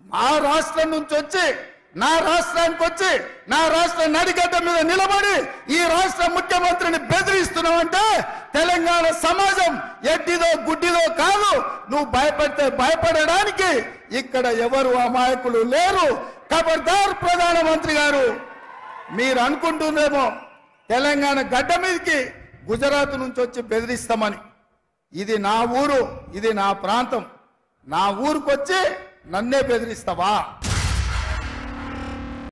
మా రాష్ట్రం నుంచి వచ్చి నా రాష్ట్రానికి వచ్చి నా రాష్ట్ర నడిగడ్డ మీద నిలబడి ఈ రాష్ట్ర ముఖ్యమంత్రిని బెదిరిస్తున్నావంటే తెలంగాణ సమాజం ఎడ్డిదో గుడ్డిదో కాదు నువ్వు భయపడితే భయపడడానికి ఇక్కడ ఎవరు అమాయకులు లేరు ఖబర్దార్ ప్రధానమంత్రి గారు మీరు అనుకుంటుందేమో తెలంగాణ గడ్డ మీదకి గుజరాత్ నుంచి వచ్చి బెదిరిస్తామని ఇది నా ఊరు ఇది నా ప్రాంతం నా ఊరుకొచ్చి నన్నే బెదిరిస్తావా